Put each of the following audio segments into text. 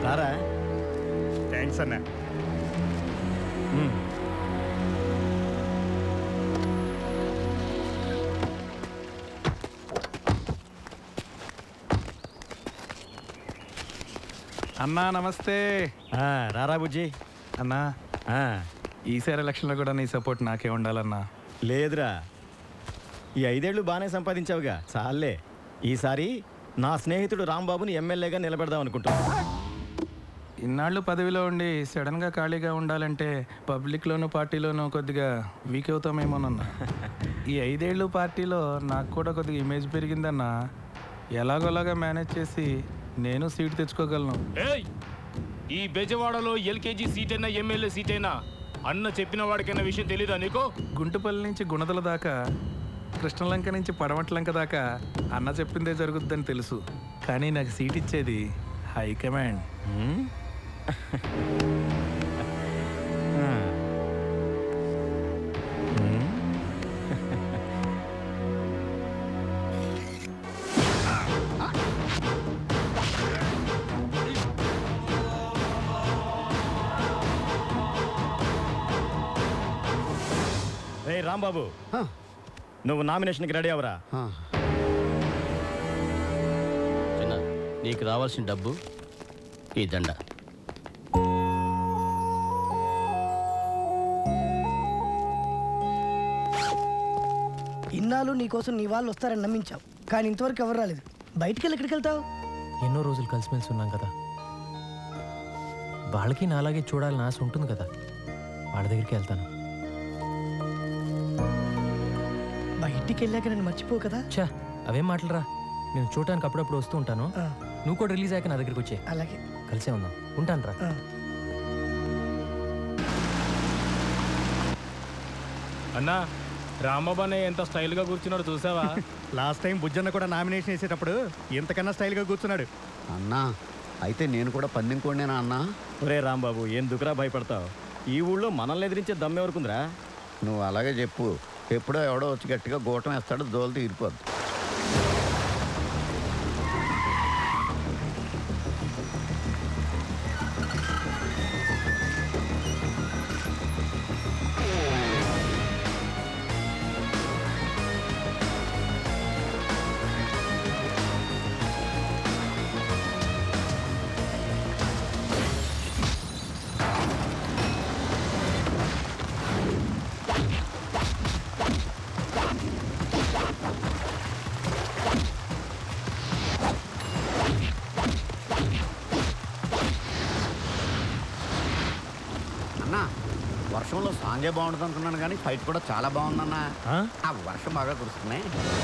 రారా థ్యాంక్స్ అన్న ఉమ్. అన్నా నమస్తే ఆ, రారా బుజ్జి అన్నా ఆ, ఈసారి ఎలక్షన్లో కూడా నీ సపోర్ట్ నాకే ఉండాలన్నా లేదురా ఈ ఐదేళ్లు బాగానే సంపాదించావుగా చాలే ఈసారి నా స్నేహితుడు రాంబాబుని ఎమ్మెల్యేగా నిలబెడదాం అనుకుంటున్నా ఇన్నాళ్ళు పదవిలో ఉండి సడన్గా ఖాళీగా ఉండాలంటే పబ్లిక్లోనూ పార్టీలోనూ కొద్దిగా వీక్ అవుతామేమోనన్నా ఈ ఐదేళ్ళు పార్టీలో నాకు కూడా కొద్దిగా ఇమేజ్ పెరిగిందన్నా ఎలాగోలాగా మేనేజ్ చేసి నేను సీట్ తెచ్చుకోగలను ఏయ్ ఈ బెజవాడలో ఎల్కేజీ సీట్ అయినా ఎమ్మెల్యే సీట్ అయినా అన్న చెప్పిన వాడికైనా విషయం తెలీదా నీకు గుంటుపల్లి నుంచి గుణదల దాకా కృష్ణలంక నుంచి పడమట్లంక దాకా అన్న చెప్పిందే జరుగుద్దని తెలుసు కానీ నాకు సీట్ ఇచ్చేది హైకమాండ్ ఉమ్? ఆ. ఉమ్? రే రాంబాబు నువ్వు నామినేషన్కి రెడీ అవరా చిన్న నీకు రావాల్సిన డబ్బు ఈ దండ ఇన్నాళ్ళు నీకోసం నీ వాళ్ళు వస్తారని నమ్మించావు కానీ ఇంతవరకు ఎవరు రాలేదు బయటికి వెళ్ళి ఎక్కడికి వెళ్తావు ఎన్నో రోజులు కలిసిమెలిసి ఉన్నాం కదా వాళ్ళకి నాలాగే చూడాలని ఆశ ఉంటుంది కదా వాళ్ళ దగ్గరికి వెళ్తాను బయటికి వెళ్ళాక నన్ను మర్చిపో కదా చా అవేం మాటలరా నేను చూడటానికి అప్పుడప్పుడు వస్తూ ఉంటాను ఆ, నువ్వు కూడా రిలీజ్ అయ్యాక నా దగ్గరికి వచ్చే అలాగే కలిసే ఉందాం ఉంటాను రా ఆ. అన్నా రామబానే ఎంత స్టైల్ గా కూర్చున్నాడు చూసావా లాస్ట్ టైం బుజ్జన్న కూడా నామినేషన్ వేసేటప్పుడు ఇంతకన్నా స్టైల్గా కూర్చున్నాడు అన్నా అయితే నేను కూడా పందెం కోడినేనా అన్నా ఒరే రాంబాబు ఎందుకురా భయపడతావు ఈ ఊళ్ళో మనల్ని ఎదిరించే దమ్మెవరకుందిరా నువ్వు అలాగే చెప్పు ఎప్పుడో ఎవడో వచ్చి గట్టిగా గోటం వేస్తాడు దోలు తీరిపోద్ది అన్నా వర్షంలో సాంగే బాగుంటుంది అనుకున్నాను కానీ ఫైట్ కూడా చాలా బాగుందన్నా ఆ? ఆ వర్షం బాగా కురుస్తున్నాయి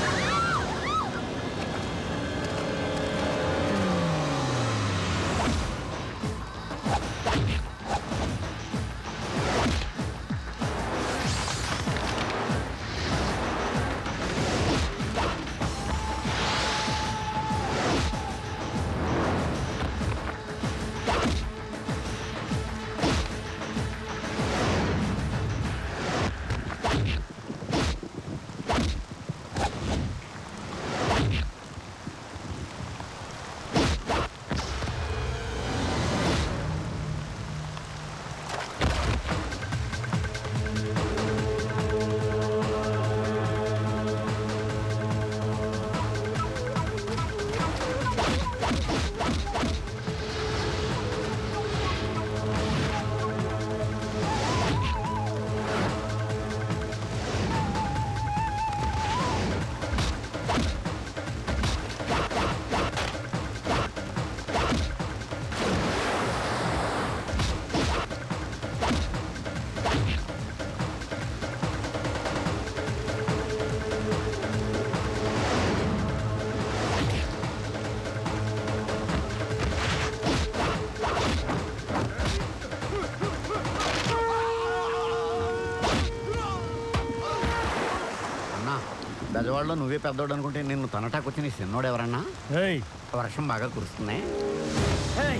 అన్నా బెజవాడలో నువ్వే పెద్దోడు అనుకుంటే నిన్ను తనటాకు వచ్చి నీ చిన్నోడు ఎవరన్నా ఏయ్ వర్షం బాగా కురుస్తున్నాయి ఏయ్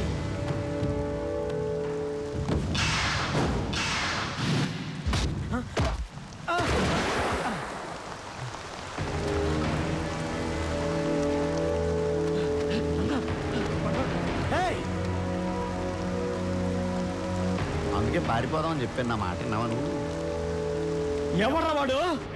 ఏయ్ అందుకే పారిపోదామని చెప్పాను నా మాట విన్నావా నువ్వు ఎవర్రా వాడు